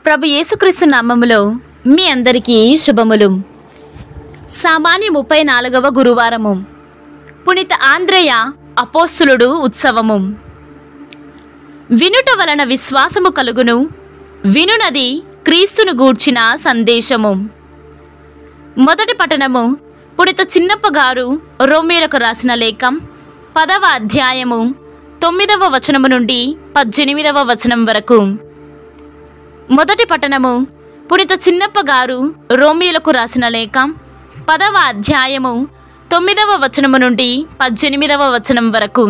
ప్రభు యేసుక్రీస్తు నామములో మీ అందరికీ శుభములు సామాన్య ముప్పై నాలుగవ గురువారము పునిత ఆంధ్రయ అపోస్తులుడు ఉత్సవము వినుట వలన విశ్వాసము కలుగును వినునది క్రీస్తును గూర్చిన సందేశము మొదటి పట్టణము పునిత చిన్నప్ప గారు రోమేలకు రాసిన లేఖం పదవ అధ్యాయము తొమ్మిదవ వచనము నుండి పద్దెనిమిదవ వచనం వరకు మొదటి పట్టణము పునిత చిన్నప్ప గారు రోమియోలకు రాసిన లేఖ పదవ అధ్యాయము తొమ్మిదవ వచనము నుండి పద్దెనిమిదవ వచనం వరకు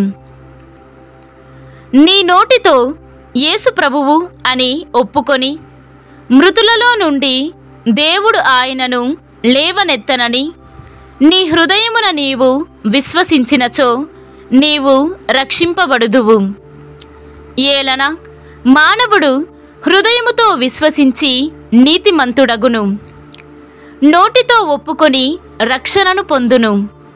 నీ నోటితో యేసు ప్రభువు అని ఒప్పుకొని మృతులలో నుండి దేవుడు ఆయనను లేవనెత్తనని నీ హృదయమున నీవు విశ్వసించినచో నీవు రక్షింపబడుదువు ఏలన మానవుడు హృదయముతో విశ్వసించి నీతిమంతుడగును నోటితో ఒప్పుకొని రక్షణను పొందును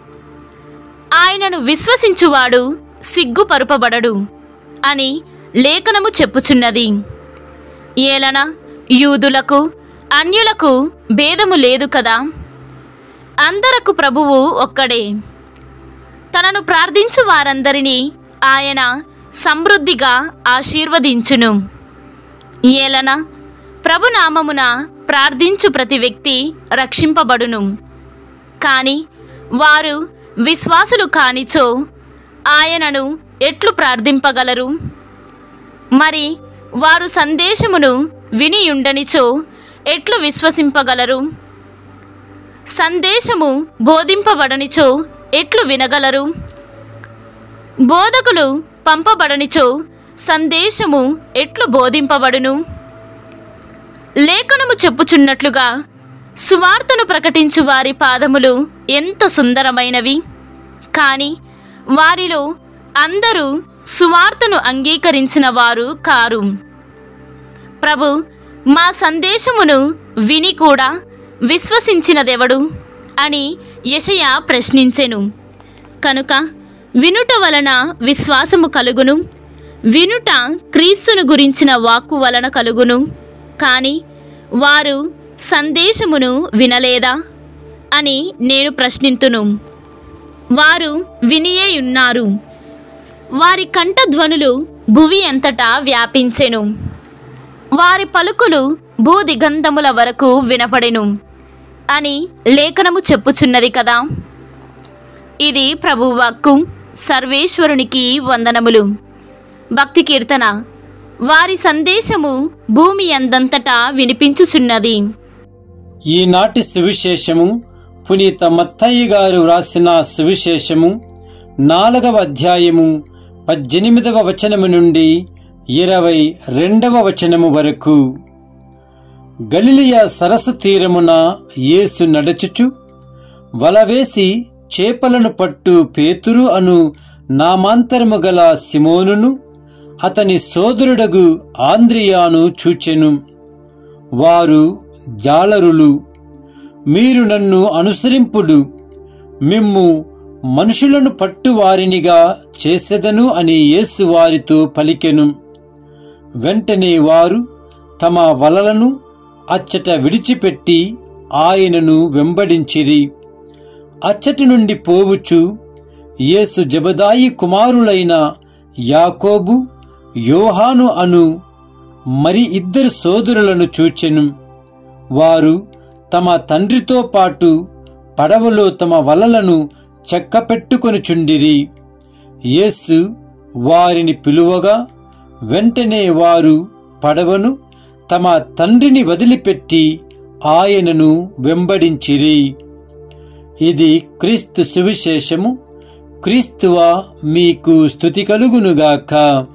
ఆయనను విశ్వసించువాడు సిగ్గుపరుపబడడు అని లేఖనము చెప్పుచున్నది ఏలన యూదులకు అన్యులకు భేదము లేదు కదా అందరకు ప్రభువు ఒక్కడే తనను ప్రార్థించు వారందరినీ ఆయన సమృద్ధిగా ఆశీర్వదించును ఏలన ప్రభునామమున ప్రార్థించు ప్రతి వ్యక్తి రక్షింపబడును కాని వారు విశ్వాసులు కానిచో ఆయనను ఎట్లు ప్రార్థింపగలరు మరి వారు సందేశమును వినియుండనిచో ఎట్లు విశ్వసింపగలరు సందేశము బోధింపబడనిచో ఎట్లు వినగలరు బోధకులు పంపబడనిచో సందేశము ఎట్లు బోధింపబడును లేఖనము చెప్పుచున్నట్లుగా సువార్తను ప్రకటించు వారి పాదములు ఎంత సుందరమైనవి కాని వారిలో అందరూ సువార్తను అంగీకరించిన వారు కారు ప్రభు మా సందేశమును విని కూడా విశ్వసించినదెవడు అని యషయ ప్రశ్నించెను కనుక వినుట వలన విశ్వాసము కలుగును వినుట క్రీస్తును గురించిన వాక్కు వలన కలుగును కాని వారు సందేశమును వినలేదా అని నేను ప్రశ్నింతును వారు వినియే ఉన్నారు వారి కంఠధ్వనులు భువి అంతటా వ్యాపించెను వారి పలుకులు భూదిగంధముల వరకు వినపడెను అని లేఖనము చెప్పుచున్నది కదా ఇది ప్రభువాక్కు సర్వేశ్వరునికి వందనములు భక్తి కీర్తన వారి సందేశము భూమి అందంతటా వినిపించుచున్నది ఈనాటి సువిశేషము పునీత మత్తయ్య గారు వ్రాసిన సువిశేషము నాలుగవ అధ్యాయము పద్దెనిమిదవ వచనము నుండి ఇరవై రెండవ వచనము వరకు గలిలియ సరస్సు తీరమున యేసు నడచుచు వలవేసి చేపలను పట్టు పేతురు అను నామాంతరము గల సిమోనును అతని సోదరుడగు ఆంద్రియాను చూచెను వారు జాలరులు మీరు నన్ను అనుసరింపుడు మిమ్ము మనుషులను పట్టువారినిగా చేసెదను అని యేసు వారితో పలికెను వెంటనే వారు తమ వలలను అచ్చట విడిచిపెట్టి ఆయనను వెంబడించిరి అచ్చటి నుండి పోవుచు యేసు జబదాయి కుమారులైన యాకోబు యోహాను అను మరి ఇద్దరు సోదరులను చూచెను వారు తమ తండ్రితో పాటు పడవలో తమ వలలను చెక్కపెట్టుకొనుచుండిరి యేసు వారిని పిలువగా వెంటనే వారు పడవను తమ తండ్రిని వదిలిపెట్టి ఆయనను వెంబడించిరి ఇది క్రీస్తు సువిశేషము క్రీస్తువా మీకు స్థుతి కలుగునుగాక